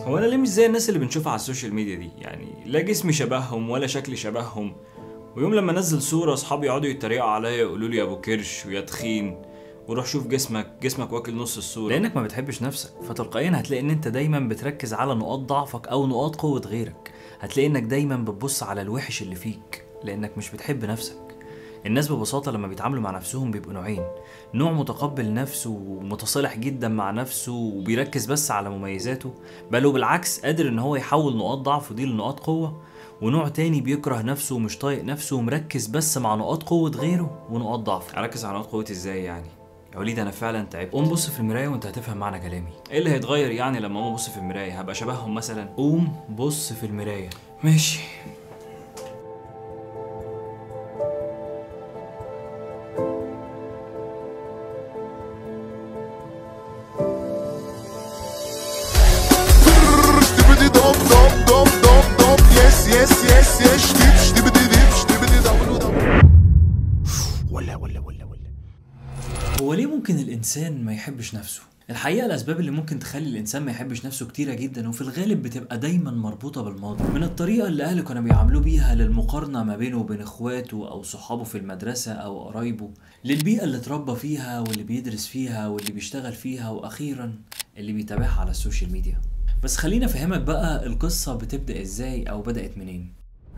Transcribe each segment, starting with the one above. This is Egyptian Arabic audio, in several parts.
هو انا ليه مش زي الناس اللي بنشوفها على السوشيال ميديا دي يعني لا جسمي شبههم ولا شكلي شبههم ويوم لما انزل صوره اصحابي يقعدوا يتريقوا عليا يقولوا لي يا ابو كرش ويا تخين وروح شوف جسمك جسمك واكل نص الصوره لانك ما بتحبش نفسك فتلقائيا هتلاقي ان انت دايما بتركز على نقاط ضعفك او نقاط قوه غيرك هتلاقي انك دايما بتبص على الوحش اللي فيك لانك مش بتحب نفسك الناس ببساطة لما بيتعاملوا مع نفسهم بيبقوا نوعين نوع متقبل نفسه ومتصالح جدا مع نفسه وبيركز بس على مميزاته بل وبالعكس قادر ان هو يحول نقاط ضعفه دي لنقاط قوة ونوع تاني بيكره نفسه ومش طايق نفسه ومركز بس مع نقاط قوة غيره ونقاط ضعفه اركز على نقاط قوتي ازاي يعني يا وليد انا فعلا تعبت قوم بص في المراية وانت هتفهم معنى كلامي ايه اللي هيتغير يعني لما اقوم ابص في المرايه هبقى شبههم مثلا قوم بص في المراية ماشي Stibidi dop dop dop dop dop Yes yes yes yes Stib stibidi dip stibidi dablu dab ولا ولا ولا ولا هو ليه ممكن الانسان ما يحبش نفسه الحقيقه الاسباب اللي ممكن تخلي الانسان ما يحبش نفسه كتيره جدا وفي الغالب بتبقى دايما مربوطه بالماضي من الطريقه اللي اهله كانوا بيعاملوه بيها للمقارنه ما بينه وبين اخواته او صحابه في المدرسه او قرايبه للبيئه اللي اتربى فيها واللي بيدرس فيها واللي بيشتغل فيها واخيرا اللي بيتابعها على السوشيال ميديا بس خليني افهمك بقى القصه بتبدا ازاي او بدات منين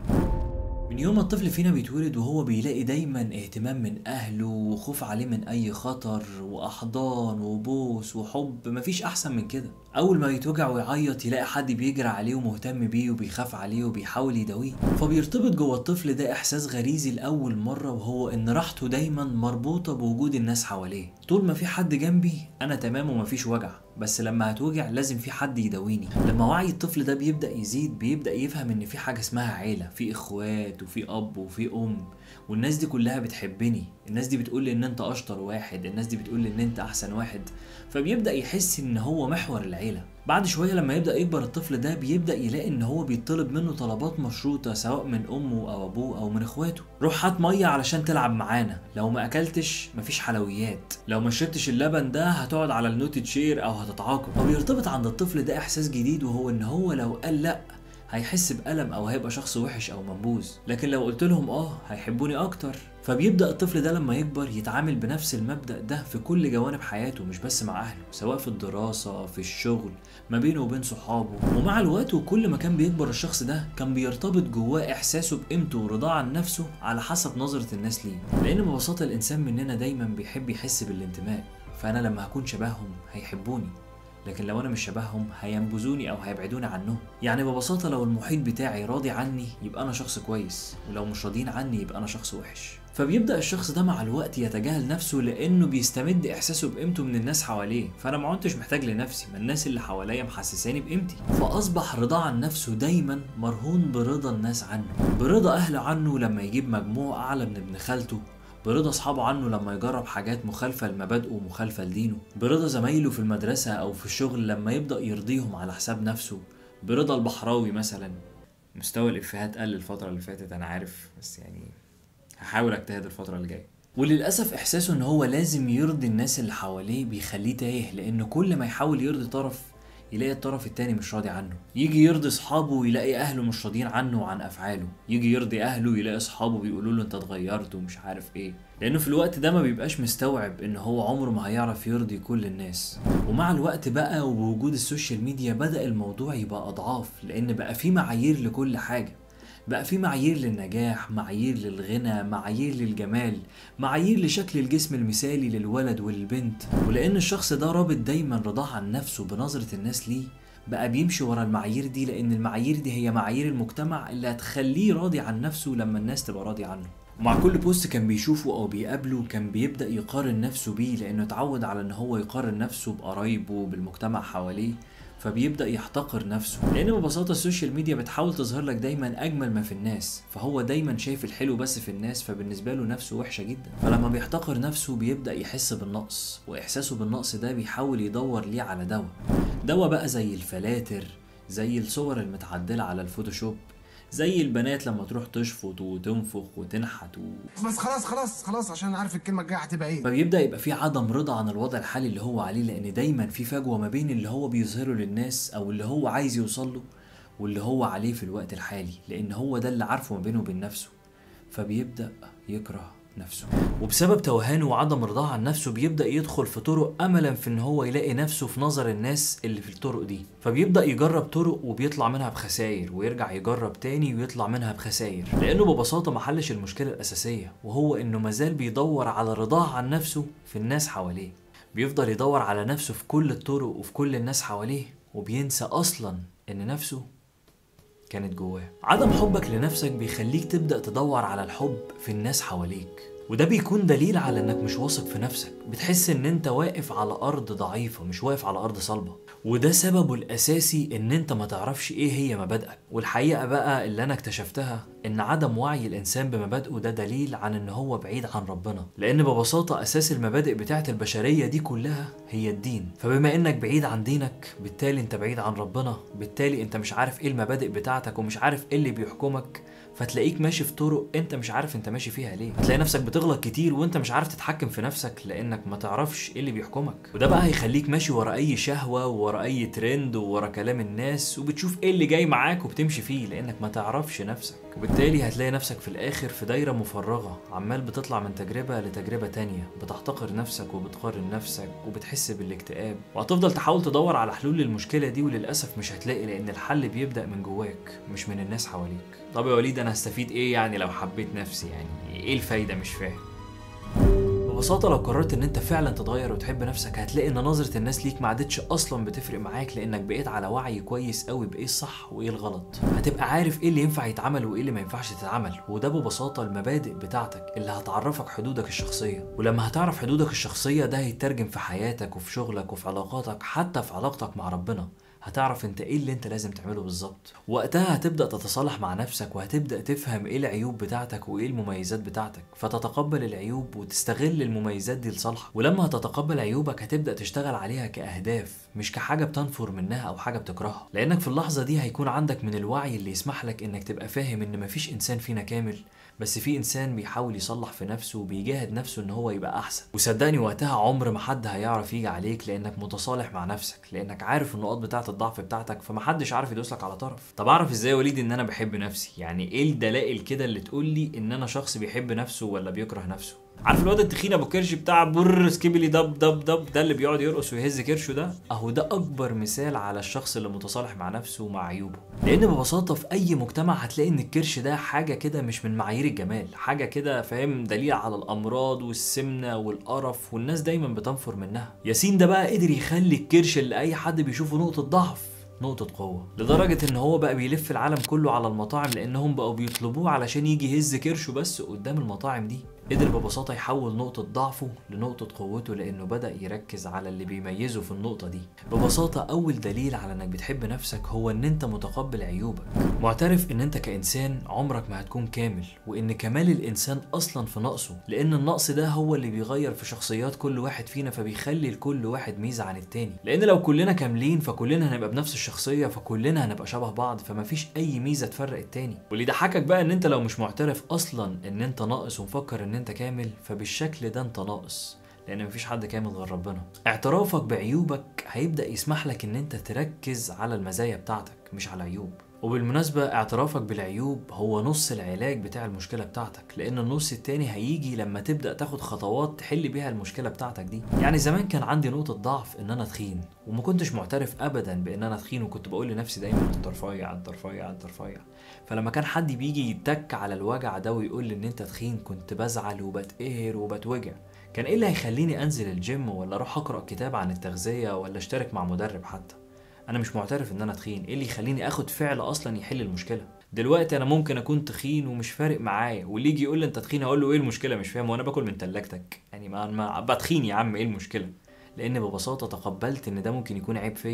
من يوم ما الطفل فينا بيتولد وهو بيلاقي دايما اهتمام من اهله وخوف عليه من اي خطر واحضان وبوس وحب مفيش احسن من كده اول ما يتوجع ويعيط يلاقي حد بيجري عليه ومهتم بيه وبيخاف عليه وبيحاول يداويه فبيرتبط جوه الطفل ده احساس غريزي لاول مره وهو ان راحته دايما مربوطه بوجود الناس حواليه طول ما في حد جنبي انا تمام ومفيش وجع بس لما هتوجع لازم في حد يداويني لما وعي الطفل ده بيبدا يزيد بيبدا يفهم ان في حاجه اسمها عيله في اخوات وفي اب وفي ام والناس دي كلها بتحبني الناس دي بتقول لي ان انت اشطر واحد الناس دي بتقول لي ان انت احسن واحد فبيبدا يحس ان هو محور العيله بعد شويه لما يبدا يكبر الطفل ده بيبدا يلاقي ان هو بيطلب منه طلبات مشروطه سواء من امه او ابوه او من اخواته روح هات ميه علشان تلعب معانا لو ما اكلتش مفيش حلويات لو ما شربتش اللبن ده هتقعد على النوت تشير او هتتعاقب فبيرتبط عند الطفل ده احساس جديد وهو ان هو لو قال لا هيحس بألم أو هيبقى شخص وحش أو منبوذ لكن لو قلت لهم آه هيحبوني أكتر فبيبدأ الطفل ده لما يكبر يتعامل بنفس المبدأ ده في كل جوانب حياته مش بس مع أهله سواء في الدراسة في الشغل ما بينه وبين صحابه ومع الوقت وكل ما كان بيكبر الشخص ده كان بيرتبط جواه إحساسه بقيمته ورضاه عن نفسه على حسب نظرة الناس ليه لأن ببساطة الإنسان مننا دايما بيحب يحس بالانتماء فأنا لما هكون شبههم هيحبوني لكن لو انا مش شبههم هينبذوني او هيبعدوني عنهم يعني ببساطه لو المحيط بتاعي راضي عني يبقى انا شخص كويس ولو مش راضيين عني يبقى انا شخص وحش فبيبدا الشخص ده مع الوقت يتجاهل نفسه لانه بيستمد احساسه بقيمته من الناس حواليه فانا ما عدتش محتاج لنفسي ما الناس اللي حواليا محسساني بقيمتي فاصبح رضاه عن نفسه دايما مرهون برضا الناس عنه برضا اهله عنه لما يجيب مجموع اعلى من ابن خالته برضا اصحابه عنه لما يجرب حاجات مخالفة لمبادئه ومخالفة لدينه برضا زمايله في المدرسة أو في الشغل لما يبدأ يرضيهم على حساب نفسه برضا البحراوي مثلا مستوى الافيهات قل الفتره اللي فاتت انا عارف بس يعني هحاول اجتهد الفتره اللي جايه وللأسف إحساسه إن هو لازم يرضي الناس اللي حواليه بيخليه تايه لأن كل ما يحاول يرضي طرف يلاقي الطرف التاني مش راضي عنه يجي يرضي اصحابه ويلاقي اهله مش راضيين عنه وعن افعاله يجي يرضي اهله ويلاقي اصحابه بيقولوا له انت اتغيرت ومش عارف ايه لانه في الوقت ده ما بيبقاش مستوعب ان هو عمره ما هيعرف يرضي كل الناس ومع الوقت بقى وبوجود السوشيال ميديا بدا الموضوع يبقى اضعاف لان بقى في معايير لكل حاجه بقى في معايير للنجاح معايير للغنى معايير للجمال معايير لشكل الجسم المثالي للولد والبنت ولان الشخص ده رابط دايما رضاه عن نفسه بنظرة الناس ليه بقى بيمشي ورا المعايير دي لان المعايير دي هي معايير المجتمع اللي هتخليه راضي عن نفسه لما الناس تبقى راضية عنه ومع كل بوست كان بيشوفه او بيقابله كان بيبدا يقارن نفسه بيه لانه اتعود على ان هو يقارن نفسه بقرايبه بالمجتمع حواليه فبيبدا يحتقر نفسه لان ببساطه السوشيال ميديا بتحاول تظهر لك دايما اجمل ما في الناس فهو دايما شايف الحلو بس في الناس فبالنسبه له نفسه وحشه جدا فلما بيحتقر نفسه بيبدا يحس بالنقص واحساسه بالنقص ده بيحاول يدور ليه على دواء دواء بقى زي الفلاتر زي الصور المتعدله على الفوتوشوب زي البنات لما تروح تشفط وتنفخ وتنحت و... بس خلاص خلاص خلاص عشان عارف الكلمه الجايه هتبقى ايه فبيبدا يبقى في عدم رضا عن الوضع الحالي اللي هو عليه لان دايما في فجوه ما بين اللي هو بيظهره للناس او اللي هو عايز يوصل له واللي هو عليه في الوقت الحالي لان هو ده اللي عارفه ما بينه وبين نفسه فبيبدا يكره نفسه وبسبب توهانه وعدم رضاه عن نفسه بيبدا يدخل في طرق املا في ان هو يلاقي نفسه في نظر الناس اللي في الطرق دي فبيبدا يجرب طرق وبيطلع منها بخسائر ويرجع يجرب تاني ويطلع منها بخسائر لانه ببساطه ما حلش المشكله الاساسيه وهو انه مازال بيدور على رضاه عن نفسه في الناس حواليه بيفضل يدور على نفسه في كل الطرق وفي كل الناس حواليه وبينسى اصلا ان نفسه كانت جواه عدم حبك لنفسك بيخليك تبدأ تدور على الحب في الناس حواليك وده بيكون دليل على انك مش واثق في نفسك بتحس ان انت واقف على ارض ضعيفة مش واقف على ارض صلبة وده سببه الاساسي ان انت ما تعرفش ايه هي مبادئك والحقيقة بقى اللي انا اكتشفتها ان عدم وعي الانسان بمبادئه ده دليل عن ان هو بعيد عن ربنا لان ببساطة اساس المبادئ بتاعت البشرية دي كلها هي الدين فبما انك بعيد عن دينك بالتالي انت بعيد عن ربنا بالتالي انت مش عارف ايه المبادئ بتاعتك ومش عارف ايه اللي بيحكمك فتلاقيك ماشي في طرق انت مش عارف انت ماشي فيها ليه هتلاقي نفسك بتغلط كتير وانت مش عارف تتحكم في نفسك لانك ما تعرفش ايه اللي بيحكمك وده بقى هيخليك ماشي ورا اي شهوة وورا اي ترند وورا كلام الناس وبتشوف ايه اللي جاي معاك وبتمشي فيه لانك ما تعرفش نفسك وبالتالي هتلاقي نفسك في الاخر في دايرة مفرغة عمال بتطلع من تجربة لتجربة تانية بتحتقر نفسك وبتقارن نفسك وبتحس بالاكتئاب وهتفضل تحاول تدور على حلول للمشكلة دي وللأسف مش هتلاقي لأن الحل بيبدأ من جواك مش من الناس حواليك طب يا وليد أنا هستفيد إيه يعني لو حبيت نفسي يعني إيه الفايدة مش فاهم ببساطة لو قررت ان انت فعلا تتغير وتحب نفسك هتلاقي ان نظرة الناس ليك ما عادتش اصلا بتفرق معاك لانك بقيت على وعي كويس قوي بايه الصح وايه الغلط هتبقى عارف ايه اللي ينفع يتعمل وايه اللي ما ينفعش تتعمل وده ببساطة المبادئ بتاعتك اللي هتعرفك حدودك الشخصية ولما هتعرف حدودك الشخصية ده هيترجم في حياتك وفي شغلك وفي علاقاتك حتى في علاقتك مع ربنا هتعرف انت ايه اللي انت لازم تعمله بالظبط وقتها هتبدا تتصالح مع نفسك وهتبدا تفهم ايه العيوب بتاعتك وايه المميزات بتاعتك فتتقبل العيوب وتستغل المميزات دي لصالحك ولما هتتقبل عيوبك هتبدا تشتغل عليها كاهداف مش كحاجه بتنفر منها او حاجه بتكرهها لانك في اللحظه دي هيكون عندك من الوعي اللي يسمح لك انك تبقى فاهم ان مفيش انسان فينا كامل بس في انسان بيحاول يصلح في نفسه وبيجاهد نفسه ان هو يبقى احسن وصدقني وقتها عمر ما حد هيعرف يجي عليك لانك متصالح مع نفسك لانك عارف النقاط بتاعه الضعف بتاعتك فمحدش عارف يدوسلك على طرف طب اعرف ازاي يا وليد ان انا بحب نفسي يعني ايه الدلائل كده اللي تقول لي ان انا شخص بيحب نفسه ولا بيكره نفسه عارف الواد التخين ابو كرش بتاع بر سكيبلي دب دب دب ده اللي بيقعد يرقص ويهز كرشه ده اهو ده اكبر مثال على الشخص اللي متصالح مع نفسه ومع عيوبه لان ببساطه في اي مجتمع هتلاقي ان الكرش ده حاجه كده مش من معايير الجمال حاجه كده فاهم دليل على الامراض والسمنه والقرف والناس دايما بتنفر منها ياسين ده بقى قدر يخلي الكرش اللي اي حد بيشوفه نقطه ضعف نقطة قوة لدرجة ان هو بقى بيلف العالم كله على المطاعم لانهم بقوا بيطلبوه علشان يجي يهز كرشه بس قدام المطاعم دي قدر ببساطة يحول نقطة ضعفه لنقطة قوته لأنه بدأ يركز على اللي بيميزه في النقطة دي ببساطة أول دليل على إنك بتحب نفسك هو إن أنت متقبل عيوبك معترف إن أنت كإنسان عمرك ما هتكون كامل وإن كمال الإنسان أصلا في نقصه لأن النقص ده هو اللي بيغير في شخصيات كل واحد فينا فبيخلي لكل واحد ميزة عن التاني لأن لو كلنا كاملين فكلنا هنبقى بنفس الشخصية فكلنا هنبقى شبه بعض فمفيش أي ميزة تفرق التاني واللي يضحكك بقى إن أنت لو مش معترف أصلا إن أنت ناقص ومفكر إن أنت كامل فبالشكل ده أنت ناقص لان مفيش حد كامل غير ربنا اعترافك بعيوبك هيبدا يسمح لك ان انت تركز على المزايا بتاعتك مش على العيوب وبالمناسبة اعترافك بالعيوب هو نص العلاج بتاع المشكلة بتاعتك لأن النص التاني هيجي لما تبدأ تاخد خطوات تحل بيها المشكلة بتاعتك دي يعني زمان كان عندي نقطة ضعف إن أنا تخين وما كنتش معترف أبدا بإن أنا تخين وكنت بقول لنفسي دايما أنت رفيع أنت رفيع أنت رفيع فلما كان حد بيجي يتك على الوجع ده ويقول لي إن أنت تخين كنت بزعل وبتقهر وبتوجع كان ايه اللي هيخليني انزل الجيم ولا اروح اقرا كتاب عن التغذيه ولا اشترك مع مدرب حتى انا مش معترف ان انا تخين ايه اللي يخليني اخد فعل اصلا يحل المشكله دلوقتي انا ممكن اكون تخين ومش فارق معايا واللي يجي يقول لي انت تخين اقول له ايه المشكله مش فاهم وانا باكل من تلاجتك يعني ما ما ابقى تخين يا عم ايه المشكله لان ببساطه تقبلت ان ده ممكن يكون عيب فيا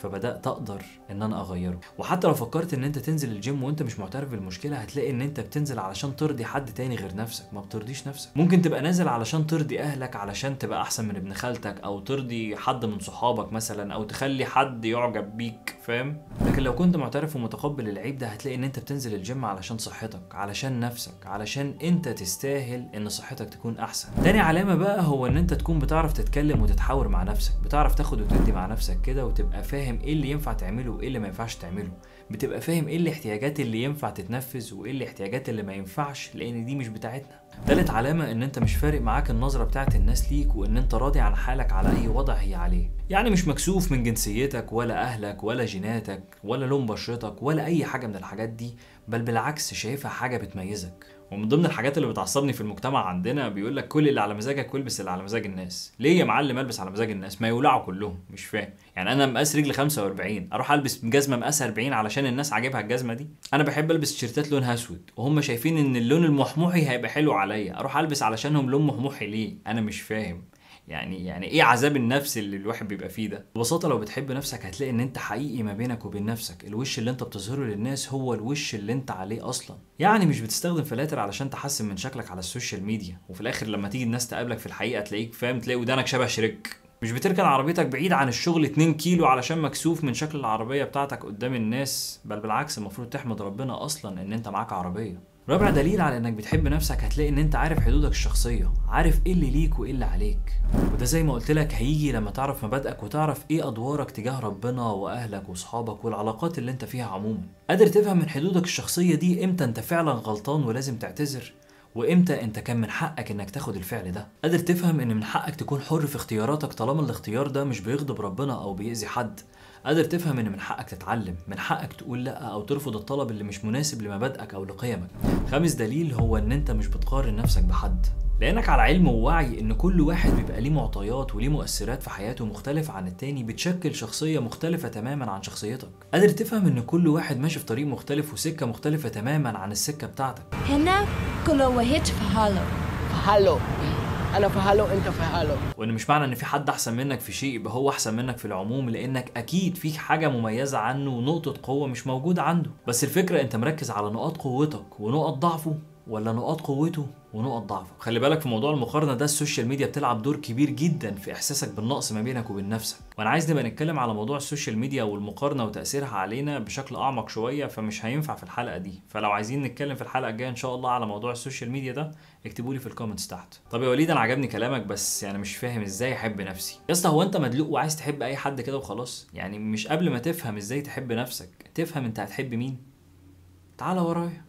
فبدات اقدر ان انا اغيره وحتى لو فكرت ان انت تنزل الجيم وانت مش معترف بالمشكله هتلاقي ان انت بتنزل علشان ترضي حد تاني غير نفسك ما بترضيش نفسك ممكن تبقى نازل علشان ترضي اهلك علشان تبقى احسن من ابن خالتك او ترضي حد من صحابك مثلا او تخلي حد يعجب بيك فاهم لكن لو كنت معترف ومتقبل العيب ده هتلاقي ان انت بتنزل الجيم علشان صحتك علشان نفسك علشان انت تستاهل ان صحتك تكون احسن تاني علامه بقى هو ان انت تكون بتعرف تتكلم وتتحاور مع نفسك بتعرف تاخد وتدي مع نفسك كده وتبقى فاهم ايه اللي ينفع تعمله وايه اللي ما ينفعش تعمله بتبقى فاهم ايه الاحتياجات اللي ينفع تتنفذ وايه الاحتياجات اللي ما ينفعش لان دي مش بتاعتنا تالت علامة ان انت مش فارق معاك النظرة بتاعت الناس ليك وان انت راضي عن حالك على اي وضع هي عليه يعني مش مكسوف من جنسيتك ولا اهلك ولا جيناتك ولا لون بشرتك ولا اي حاجة من الحاجات دي بل بالعكس شايفها حاجة بتميزك ومن ضمن الحاجات اللي بتعصبني في المجتمع عندنا بيقول لك كل اللي على مزاجك والبس اللي على مزاج الناس ليه يا معلم البس على مزاج الناس ما يولعوا كلهم مش فاهم يعني انا مقاس رجلي 45 اروح البس جزمه مقاس 40 علشان الناس عاجبها الجزمه دي انا بحب البس تيشيرتات لونها اسود وهم شايفين ان اللون المحموحي هيبقى حلو عليا اروح البس علشانهم لون محموحي ليه انا مش فاهم يعني يعني ايه عذاب النفس اللي الواحد بيبقى فيه ده ببساطه لو بتحب نفسك هتلاقي ان انت حقيقي ما بينك وبين نفسك الوش اللي انت بتظهره للناس هو الوش اللي انت عليه اصلا يعني مش بتستخدم فلاتر علشان تحسن من شكلك على السوشيال ميديا وفي الاخر لما تيجي الناس تقابلك في الحقيقه تلاقيك فاهم تلاقي ودانك شبه شريك مش بتركن عربيتك بعيد عن الشغل 2 كيلو علشان مكسوف من شكل العربية بتاعتك قدام الناس بل بالعكس المفروض تحمد ربنا أصلا إن أنت معاك عربية رابع دليل على انك بتحب نفسك هتلاقي ان انت عارف حدودك الشخصيه عارف ايه اللي ليك وايه اللي عليك وده زي ما قلت لك هيجي لما تعرف مبادئك وتعرف ايه ادوارك تجاه ربنا واهلك واصحابك والعلاقات اللي انت فيها عموما قادر تفهم من حدودك الشخصيه دي امتى انت فعلا غلطان ولازم تعتذر وامتى انت كان من حقك انك تاخد الفعل ده قادر تفهم ان من حقك تكون حر في اختياراتك طالما الاختيار ده مش بيغضب ربنا او بيأذي حد قادر تفهم ان من حقك تتعلم من حقك تقول لا او ترفض الطلب اللي مش مناسب لمبادئك او لقيمك خامس دليل هو ان انت مش بتقارن نفسك بحد لانك على علم ووعي ان كل واحد بيبقى ليه معطيات وليه مؤثرات في حياته مختلفة عن التاني بتشكل شخصية مختلفة تماما عن شخصيتك قادر تفهم ان كل واحد ماشي في طريق مختلف وسكة مختلفة تماما عن السكة بتاعتك هنا كل واحد في حاله فهلو انا فهلو انت فهلو وان مش معنى ان في حد احسن منك في شيء يبقى هو احسن منك في العموم لانك اكيد فيك حاجه مميزه عنه ونقطه قوه مش موجوده عنده بس الفكره انت مركز على نقاط قوتك ونقط ضعفه ولا نقاط قوته ونقط ضعفه خلي بالك في موضوع المقارنه ده السوشيال ميديا بتلعب دور كبير جدا في احساسك بالنقص ما بينك وبين نفسك وانا عايز نبقى نتكلم على موضوع السوشيال ميديا والمقارنه وتاثيرها علينا بشكل اعمق شويه فمش هينفع في الحلقه دي فلو عايزين نتكلم في الحلقه الجايه ان شاء الله على موضوع السوشيال ميديا ده اكتبوا لي في الكومنتس تحت طب يا وليد انا عجبني كلامك بس يعني مش فاهم ازاي احب نفسي يا اسطى هو انت مدلوق وعايز تحب اي حد كده وخلاص يعني مش قبل ما تفهم ازاي تحب نفسك تفهم انت هتحب مين تعال ورايا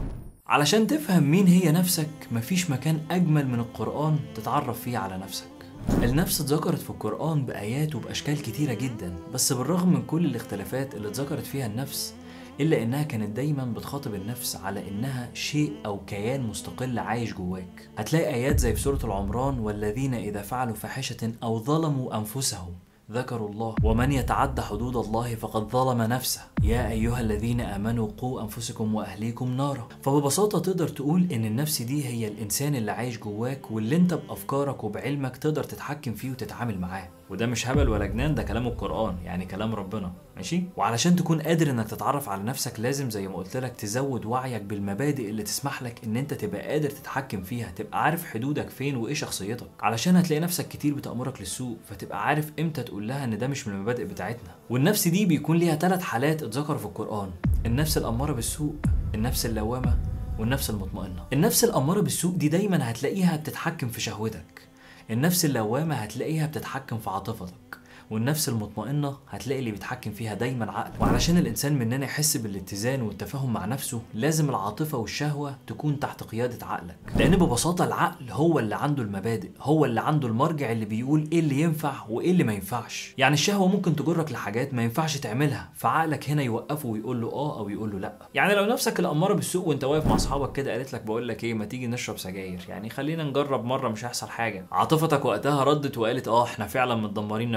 علشان تفهم مين هي نفسك مفيش مكان أجمل من القرآن تتعرف فيه على نفسك النفس اتذكرت في القرآن بآيات وبأشكال كتيرة جدا بس بالرغم من كل الاختلافات اللي اتذكرت فيها النفس إلا إنها كانت دايما بتخاطب النفس على إنها شيء أو كيان مستقل عايش جواك هتلاقي آيات زي في سورة العمران والذين إذا فعلوا فاحشة أو ظلموا أنفسهم ذكروا الله ومن يتعد حدود الله فقد ظلم نفسه يا أيها الذين آمنوا قوا أنفسكم وأهليكم نارا فببساطة تقدر تقول إن النفس دي هي الإنسان اللي عايش جواك واللي أنت بأفكارك وبعلمك تقدر تتحكم فيه وتتعامل معاه وده مش هبل ولا جنان ده كلام القرآن يعني كلام ربنا ماشي وعلشان تكون قادر انك تتعرف على نفسك لازم زي ما قلت لك تزود وعيك بالمبادئ اللي تسمح لك ان انت تبقى قادر تتحكم فيها تبقى عارف حدودك فين وايه شخصيتك علشان هتلاقي نفسك كتير بتأمرك للسوء فتبقى عارف امتى تقول لها ان ده مش من المبادئ بتاعتنا والنفس دي بيكون ليها ثلاث حالات اتذكروا في القرآن النفس الأمارة بالسوء النفس اللوامة والنفس المطمئنة النفس الأمارة بالسوء دي دايما هتلاقيها بتتحكم في شهوتك النفس اللوامة هتلاقيها بتتحكم في عاطفتك والنفس المطمئنة هتلاقي اللي بيتحكم فيها دايما عقل وعلشان الإنسان مننا يحس بالاتزان والتفاهم مع نفسه لازم العاطفة والشهوة تكون تحت قيادة عقلك لأن ببساطة العقل هو اللي عنده المبادئ هو اللي عنده المرجع اللي بيقول إيه اللي ينفع وإيه اللي ما ينفعش يعني الشهوة ممكن تجرك لحاجات ما ينفعش تعملها فعقلك هنا يوقفه ويقول له آه أو يقول له لأ يعني لو نفسك الأمارة بالسوء وأنت واقف مع أصحابك كده قالت لك بقول لك إيه ما تيجي نشرب سجاير يعني خلينا نجرب مرة مش هيحصل حاجة عاطفتك وقتها ردت وقالت آه إحنا فعلا متدمرين نفسيا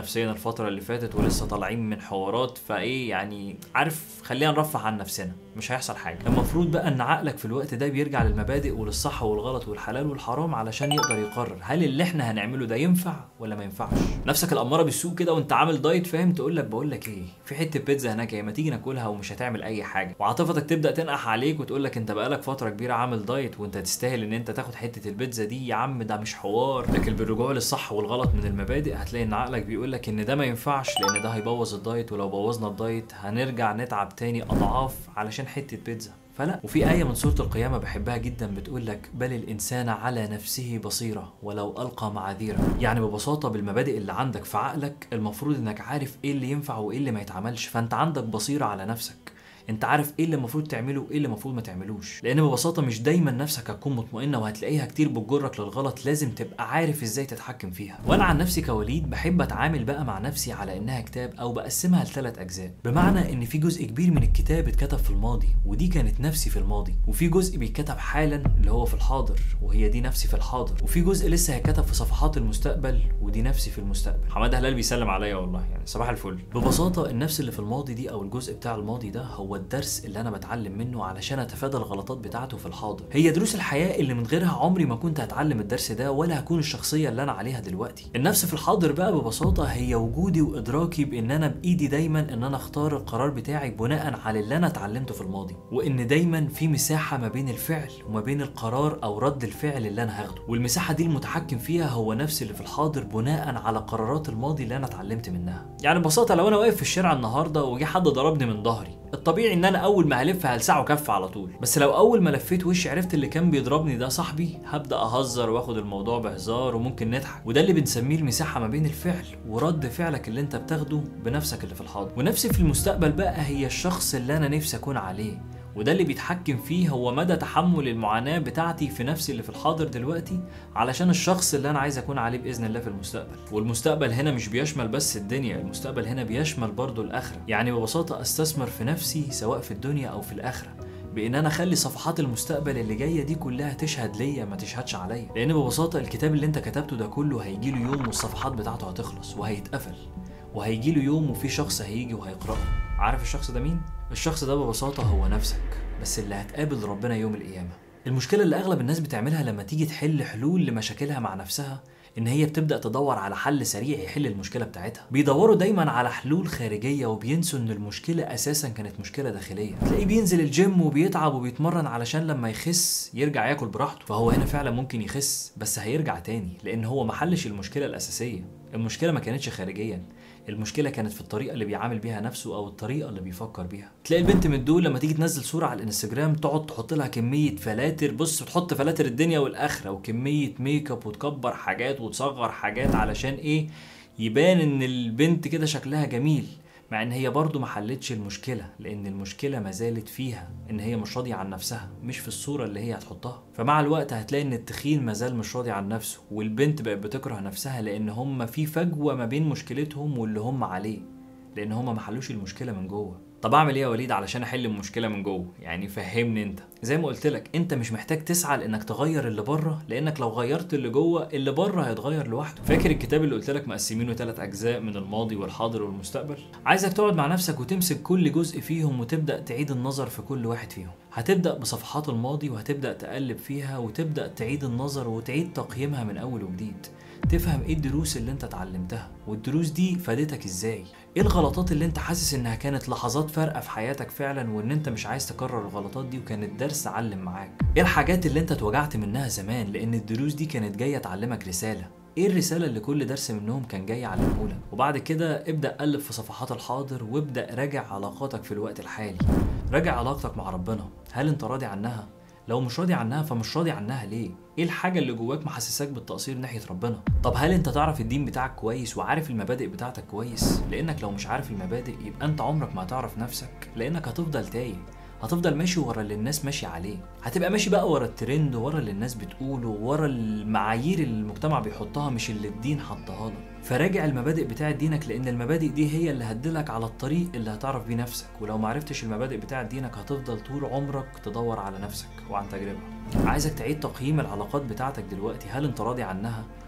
الفتره اللي فاتت ولسه طالعين من حوارات فايه يعني عارف خلينا نرفه عن نفسنا مش هيحصل حاجه المفروض بقى ان عقلك في الوقت ده بيرجع للمبادئ وللصح والغلط والحلال والحرام علشان يقدر يقرر هل اللي احنا هنعمله ده ينفع ولا ما ينفعش نفسك الاماره بالسوق كده وانت عامل دايت فاهم تقول لك بقول لك ايه في حته بيتزا هناك ايه ما تيجي ناكلها ومش هتعمل اي حاجه وعاطفتك تبدا تنقح عليك وتقول لك انت بقالك فتره كبيره عامل دايت وانت تستاهل ان انت تاخد حته البيتزا دي يا عم ده مش حوار لكن بالرجوع للصح والغلط من المبادئ هتلاقي ان عقلك بيقول لك ان ده ما ينفعش لان ده هيبوظ الدايت ولو بوظنا الدايت هنرجع نتعب تاني اضعاف علشان حته بيتزا فلا وفي آية من سورة القيامة بحبها جدا بتقول لك بل الإنسان على نفسه بصيرة ولو ألقى معاذيره يعني ببساطة بالمبادئ اللي عندك في عقلك المفروض إنك عارف إيه اللي ينفع وإيه اللي ما يتعملش فأنت عندك بصيرة على نفسك انت عارف ايه اللي المفروض تعمله وايه اللي المفروض ما تعملوش لان ببساطه مش دايما نفسك هتكون مطمئنه وهتلاقيها كتير بتجرك للغلط لازم تبقى عارف ازاي تتحكم فيها وانا عن نفسي كوليد بحب اتعامل بقى مع نفسي على انها كتاب او بقسمها لثلاث اجزاء بمعنى ان في جزء كبير من الكتاب اتكتب في الماضي ودي كانت نفسي في الماضي وفي جزء بيتكتب حالا اللي هو في الحاضر وهي دي نفسي في الحاضر وفي جزء لسه هيتكتب في صفحات المستقبل ودي نفسي في المستقبل حماده هلال بيسلم عليا والله يعني صباح الفل ببساطة النفس اللي في الماضي دي أو الجزء بتاع الماضي ده هو الدرس اللي أنا بتعلم منه علشان أتفادى الغلطات بتاعته في الحاضر هي دروس الحياة اللي من غيرها عمري ما كنت هتعلم الدرس ده ولا هكون الشخصية اللي أنا عليها دلوقتي النفس في الحاضر بقى ببساطة هي وجودي وإدراكي بإن أنا بإيدي دايما إن أنا أختار القرار بتاعي بناء على اللي أنا اتعلمته في الماضي وإن دايما في مساحة ما بين الفعل وما بين القرار أو رد الفعل اللي أنا هاخده والمساحة دي المتحكم فيها هو نفسي اللي في الحاضر بناء على قرارات الماضي اللي أنا اتعلمت منها يعني ببساطة لو أنا واقف في الشارع النهاردة وجه حد ضربني من ظهري الطبيعي ان انا اول ما هلف هلسعه كف على طول بس لو اول ما لفيت وشي عرفت اللي كان بيضربني ده صاحبي هبدا اهزر واخد الموضوع بهزار وممكن نضحك وده اللي بنسميه المساحه ما بين الفعل ورد فعلك اللي انت بتاخده بنفسك اللي في الحاضر ونفسي في المستقبل بقى هي الشخص اللي انا نفسي اكون عليه وده اللي بيتحكم فيه هو مدى تحمل المعاناة بتاعتي في نفسي اللي في الحاضر دلوقتي علشان الشخص اللي أنا عايز أكون عليه بإذن الله في المستقبل والمستقبل هنا مش بيشمل بس الدنيا المستقبل هنا بيشمل برضه الآخرة يعني ببساطة أستثمر في نفسي سواء في الدنيا أو في الآخرة بان انا اخلي صفحات المستقبل اللي جايه دي كلها تشهد ليا ما تشهدش عليا لان ببساطه الكتاب اللي انت كتبته ده كله هيجي له يوم والصفحات بتاعته هتخلص وهيتقفل وهيجي له يوم وفي شخص هيجي وهيقراه عارف الشخص ده مين الشخص ده ببساطه هو نفسك بس اللي هتقابل ربنا يوم القيامه المشكله اللي اغلب الناس بتعملها لما تيجي تحل حلول لمشاكلها مع نفسها ان هي بتبدا تدور على حل سريع يحل المشكله بتاعتها بيدوروا دايما على حلول خارجيه وبينسوا ان المشكله اساسا كانت مشكله داخليه تلاقيه بينزل الجيم وبيتعب وبيتمرن علشان لما يخس يرجع ياكل براحته فهو هنا فعلا ممكن يخس بس هيرجع تاني لان هو ما حلش المشكله الاساسيه المشكله ما كانتش خارجيا المشكله كانت في الطريقه اللي بيعامل بيها نفسه او الطريقه اللي بيفكر بيها تلاقي البنت من دول لما تيجي تنزل صوره على الانستجرام تقعد تحط لها كميه فلاتر بص تحط فلاتر الدنيا والاخره وكميه ميك اب وتكبر حاجات وتصغر حاجات علشان ايه يبان ان البنت كده شكلها جميل مع ان هي برضه ما حلتش المشكله لان المشكله ما زالت فيها ان هي مش راضيه عن نفسها مش في الصوره اللي هي هتحطها فمع الوقت هتلاقي ان التخين ما زال مش راضي عن نفسه والبنت بقت بتكره نفسها لان هم في فجوه ما بين مشكلتهم واللي هم عليه لان هم ما حلوش المشكله من جوه طب اعمل ايه يا وليد علشان احل المشكله من جوه يعني فهمني انت زي ما قلت لك انت مش محتاج تسعى لانك تغير اللي بره لانك لو غيرت اللي جوه اللي بره هيتغير لوحده فاكر الكتاب اللي قلت لك مقسمينه ثلاث اجزاء من الماضي والحاضر والمستقبل عايزك تقعد مع نفسك وتمسك كل جزء فيهم وتبدا تعيد النظر في كل واحد فيهم هتبدا بصفحات الماضي وهتبدا تقلب فيها وتبدا تعيد النظر وتعيد تقييمها من اول وجديد تفهم ايه الدروس اللي انت اتعلمتها والدروس دي فادتك ازاي ايه الغلطات اللي انت حاسس انها كانت لحظات فارقه في حياتك فعلا وان انت مش عايز تكرر الغلطات دي وكانت درس علم معاك ايه الحاجات اللي انت اتوجعت منها زمان لان الدروس دي كانت جايه تعلمك رساله ايه الرسالة اللي كل درس منهم كان جاي يعلمهولك وبعد كده ابدأ قلب في صفحات الحاضر وابدأ راجع علاقاتك في الوقت الحالي راجع علاقتك مع ربنا هل انت راضي عنها لو مش راضي عنها فمش راضي عنها ليه؟ ايه الحاجة اللي جواك محسساك بالتقصير ناحية ربنا؟ طب هل انت تعرف الدين بتاعك كويس وعارف المبادئ بتاعتك كويس؟ لانك لو مش عارف المبادئ يبقى انت عمرك ما هتعرف نفسك لانك هتفضل تايه هتفضل ماشي ورا اللي الناس ماشية عليه هتبقى ماشي بقى ورا الترند ورا اللي الناس بتقوله ورا المعايير اللي المجتمع بيحطها مش اللي الدين حطها لك فراجع المبادئ بتاعة دينك لان المبادئ دي هي اللي هتدلك على الطريق اللي هتعرف بيه نفسك ولو معرفتش المبادئ بتاعة دينك هتفضل طول عمرك تدور على نفسك وعن تجربة عايزك تعيد تقييم العلاقات بتاعتك دلوقتي هل انت راضي عنها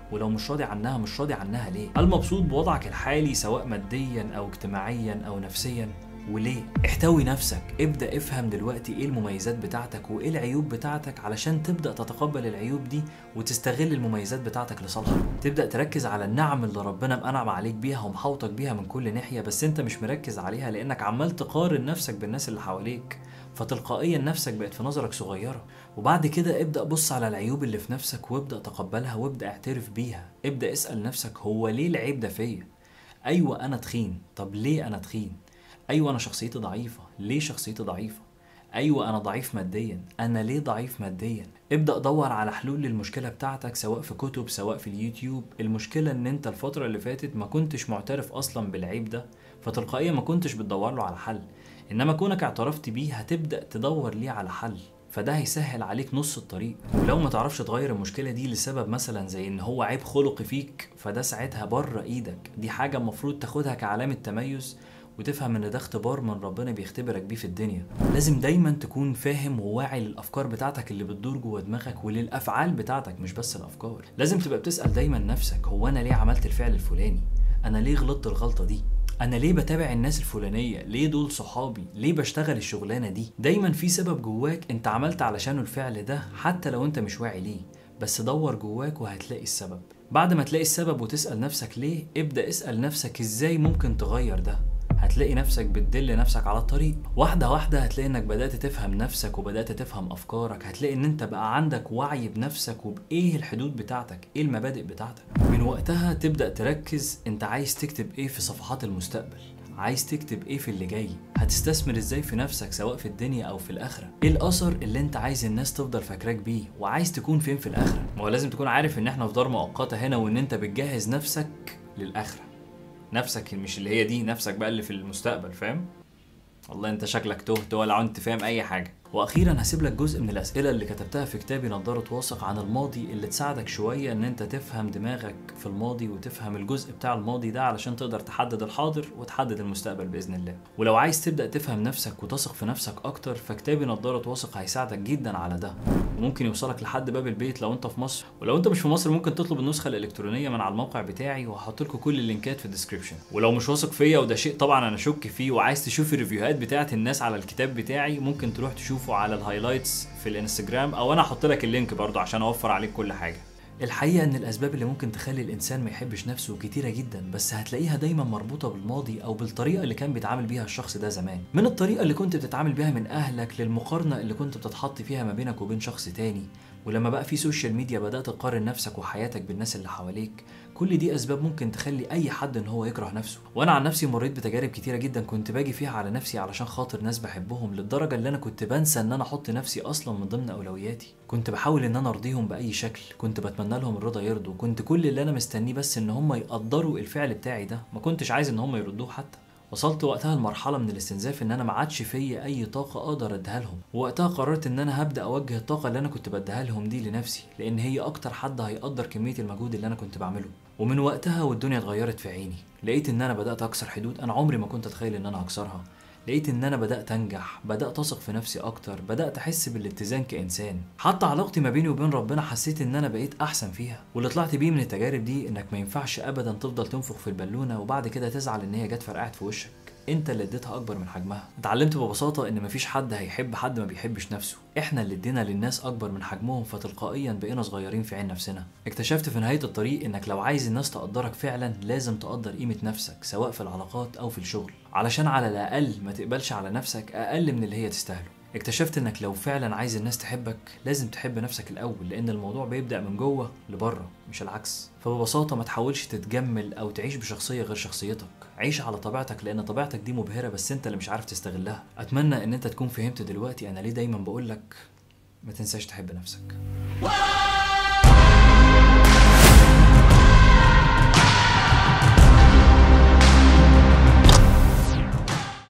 ولو مش راضي عنها مش راضي عنها ليه هل مبسوط بوضعك الحالي سواء ماديا او اجتماعيا او نفسيا وليه؟ احتوي نفسك ابدأ افهم دلوقتي ايه المميزات بتاعتك وايه العيوب بتاعتك علشان تبدأ تتقبل العيوب دي وتستغل المميزات بتاعتك لصالحك تبدأ تركز على النعم اللي ربنا منعم عليك بيها ومحوطك بيها من كل ناحية بس انت مش مركز عليها لانك عمال تقارن نفسك بالناس اللي حواليك فتلقائيا نفسك بقت في نظرك صغيرة وبعد كده ابدأ بص على العيوب اللي في نفسك وابدأ تقبلها وابدأ اعترف بيها ابدأ اسأل نفسك هو ليه العيب ده فيا ايوه انا تخين طب ليه انا تخين ايوه انا شخصيتي ضعيفه ليه شخصيتي ضعيفه ايوه انا ضعيف ماديا انا ليه ضعيف ماديا ابدا دور على حلول للمشكله بتاعتك سواء في كتب سواء في اليوتيوب المشكله ان انت الفتره اللي فاتت ما كنتش معترف اصلا بالعيب ده فتلقائيا ما كنتش بتدور له على حل انما كونك اعترفت بيه هتبدا تدور ليه على حل فده هيسهل عليك نص الطريق ولو ما تعرفش تغير المشكله دي لسبب مثلا زي ان هو عيب خلقي فيك فده ساعتها بره ايدك دي حاجه المفروض تاخدها كعلامه تميز وتفهم ان ده اختبار من ربنا بيختبرك بيه في الدنيا لازم دايما تكون فاهم وواعي للافكار بتاعتك اللي بتدور جوه دماغك وللافعال بتاعتك مش بس الافكار لازم تبقى بتسال دايما نفسك هو انا ليه عملت الفعل الفلاني انا ليه غلطت الغلطه دي انا ليه بتابع الناس الفلانيه ليه دول صحابي ليه بشتغل الشغلانه دي دايما في سبب جواك انت عملت علشانه الفعل ده حتى لو انت مش واعي ليه بس دور جواك وهتلاقي السبب بعد ما تلاقي السبب وتسال نفسك ليه ابدا اسال نفسك ازاي ممكن تغير ده هتلاقي نفسك بتدل نفسك على الطريق واحدة واحدة هتلاقي انك بدأت تفهم نفسك وبدأت تفهم افكارك هتلاقي ان انت بقى عندك وعي بنفسك وبايه الحدود بتاعتك ايه المبادئ بتاعتك من وقتها تبدأ تركز انت عايز تكتب ايه في صفحات المستقبل عايز تكتب ايه في اللي جاي هتستثمر ازاي في نفسك سواء في الدنيا او في الاخره ايه الاثر اللي انت عايز الناس تفضل فاكراك بيه وعايز تكون فين في الاخره ما هو لازم تكون عارف ان احنا في دار مؤقته هنا وان انت بتجهز نفسك للاخره نفسك مش اللي هي دي نفسك بقى اللي في المستقبل فاهم والله انت شكلك تهت ولا انت فاهم اي حاجه واخيرا هسيب لك جزء من الاسئله اللي كتبتها في كتابي نظاره واثق عن الماضي اللي تساعدك شويه ان انت تفهم دماغك في الماضي وتفهم الجزء بتاع الماضي ده علشان تقدر تحدد الحاضر وتحدد المستقبل باذن الله ولو عايز تبدا تفهم نفسك وتثق في نفسك اكتر فكتابي نظاره واثق هيساعدك جدا على ده وممكن يوصلك لحد باب البيت لو انت في مصر ولو انت مش في مصر ممكن تطلب النسخه الالكترونيه من على الموقع بتاعي وهحط لكم كل اللينكات في الديسكربشن ولو مش واثق فيا وده شيء طبعا انا شك فيه وعايز تشوف الريفيوهات بتاعه الناس على الكتاب بتاعي ممكن تروح تشوفه على الهايلايتس في الانستجرام او انا احط لك اللينك برضو عشان اوفر عليك كل حاجه الحقيقة إن الأسباب اللي ممكن تخلي الإنسان ما يحبش نفسه كتيرة جدا بس هتلاقيها دايما مربوطة بالماضي أو بالطريقة اللي كان بيتعامل بيها الشخص ده زمان من الطريقة اللي كنت بتتعامل بيها من أهلك للمقارنة اللي كنت بتتحط فيها ما بينك وبين شخص تاني ولما بقى في سوشيال ميديا بدأت تقارن نفسك وحياتك بالناس اللي حواليك كل دي أسباب ممكن تخلي أي حد إن هو يكره نفسه وأنا عن نفسي مريت بتجارب كتيرة جدا كنت باجي فيها على نفسي علشان خاطر ناس بحبهم للدرجة اللي أنا كنت بنسى إن أنا أحط نفسي أصلا من ضمن أولوياتي كنت بحاول إن أنا أرضيهم بأي شكل كنت بتمنى لهم الرضا يرضوا كنت كل اللي أنا مستنيه بس إن هم يقدروا الفعل بتاعي ده ما كنتش عايز إن هم يردوه حتى وصلت وقتها لمرحلة من الاستنزاف ان انا ما عادش فيا اي طاقة اقدر اديها لهم ووقتها قررت ان انا هبدأ اوجه الطاقة اللي انا كنت بديها لهم دي لنفسي لان هي اكتر حد هيقدر كمية المجهود اللي انا كنت بعمله ومن وقتها والدنيا اتغيرت في عيني لقيت ان انا بدأت اكسر حدود انا عمري ما كنت اتخيل ان انا هكسرها لقيت ان انا بدات انجح بدات اثق في نفسي اكتر بدات احس بالاتزان كانسان حتى علاقتي ما بيني وبين ربنا حسيت ان انا بقيت احسن فيها واللي طلعت بيه من التجارب دي انك ما ينفعش ابدا تفضل تنفخ في البالونه وبعد كده تزعل ان هي جت فرقعت في وشك انت اللي اديتها اكبر من حجمها اتعلمت ببساطه ان مفيش حد هيحب حد ما بيحبش نفسه احنا اللي ادينا للناس اكبر من حجمهم فتلقائيا بقينا صغيرين في عين نفسنا اكتشفت في نهايه الطريق انك لو عايز الناس تقدرك فعلا لازم تقدر قيمه نفسك سواء في العلاقات او في الشغل علشان على الاقل ما تقبلش على نفسك اقل من اللي هي تستاهله اكتشفت انك لو فعلا عايز الناس تحبك لازم تحب نفسك الاول لان الموضوع بيبدا من جوه لبره مش العكس فببساطه ما تحاولش تتجمل او تعيش بشخصيه غير شخصيتك عيش على طبيعتك لان طبيعتك دي مبهره بس انت اللي مش عارف تستغلها اتمنى ان انت تكون فهمت دلوقتي انا ليه دايما بقولك ما تنساش تحب نفسك